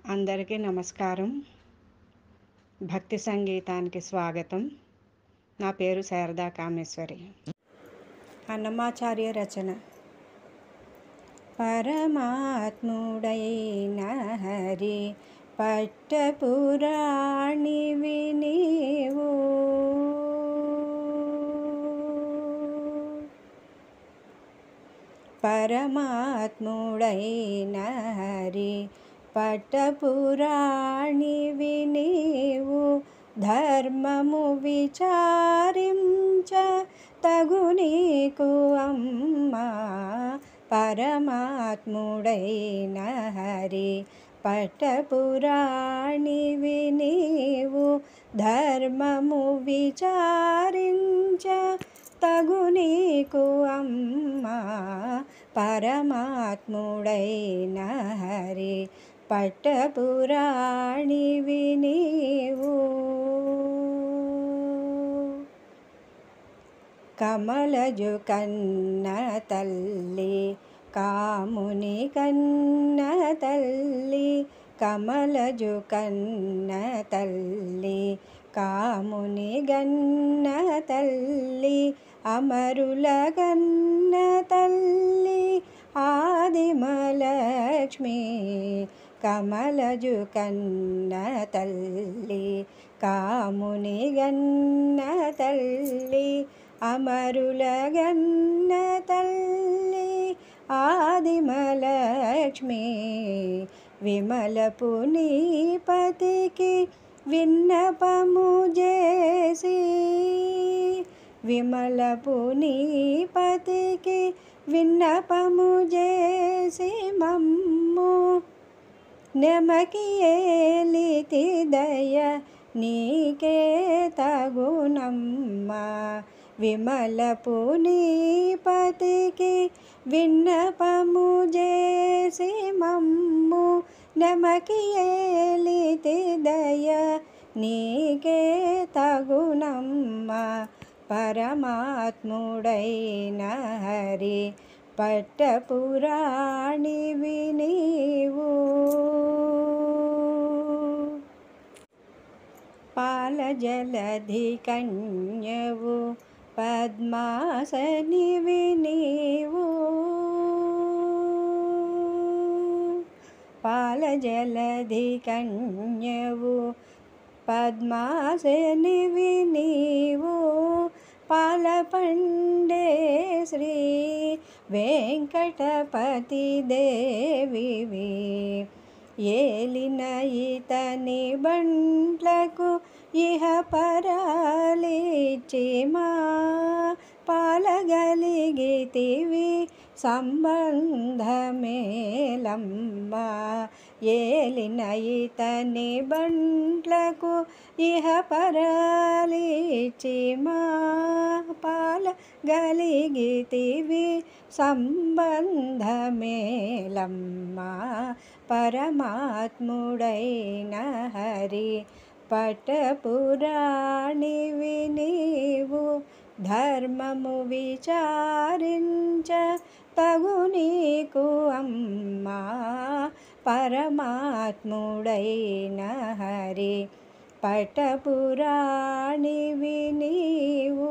అందరికీ నమస్కారం భక్తి సంగీతానికి స్వాగతం నా పేరు శారదా కామేశ్వరి అన్నమాచార్య రచన పరమాత్ముడైన హరి పట్టపురాణి వినివు పరమాత్ముడైన హరి పట్టపురాణి వినివు ధర్మము విచారించ తగు నీకు అమ్మా పరమాత్ముడైన హరి పట్టపురాణి వినివు ధర్మము విచారించ తగు నీకు అమ్మా పరమాత్ముడైన హరి పట్టపురాణి వినివు కమలజు కన్న తల్లి కాముని కన్న తల్లి కమలజు కన్న తల్లి కాముని గన్న తల్లి అమరుల గన్న తల్లి ఆదిమలక్ష్మి కమలజు కన్న తల్లి కాముని గన్న తల్లి అమరుల గన్న తల్లి ఆదిమలక్ష్మి విమలపు నీపతికి విన్నపము చేసి విమలపు నీపతికి విన్నపము చేసి మమ్ము నెమకి ఏలితి దయ నీకే తగునమ్మా విమలపు నీపతికి విన్నపము చేసి మమ్ము నమకి ఏలితి దయ నీకే తగునమ్మా పరమాత్ముడైన హరి పట్టపురాణి వినివు పాల జలధి కన్యవు పద్మాసని వినివు పాల జలధి కన్యవు పద్మాసని వినివు పాల పండే శ్రీ వెంకటపతి దేవివి ఏలిన ఇతని బండ్లకు ఇహ పరాలిచి మా పాలగలిగితివి సంబంధమేలమ్మా ఏలిన ఇతని బండ్లకు ఇహ పరాలిచి మా పాల గలిగితివి సంబంధమేలమ్మా పరమాత్ముడైన హరి పట్టపురాణి వినివు ధర్మము విచారించ తగు నీకు అమ్మా పరమాత్ముడైన హరి పట్టపురాణి వినివు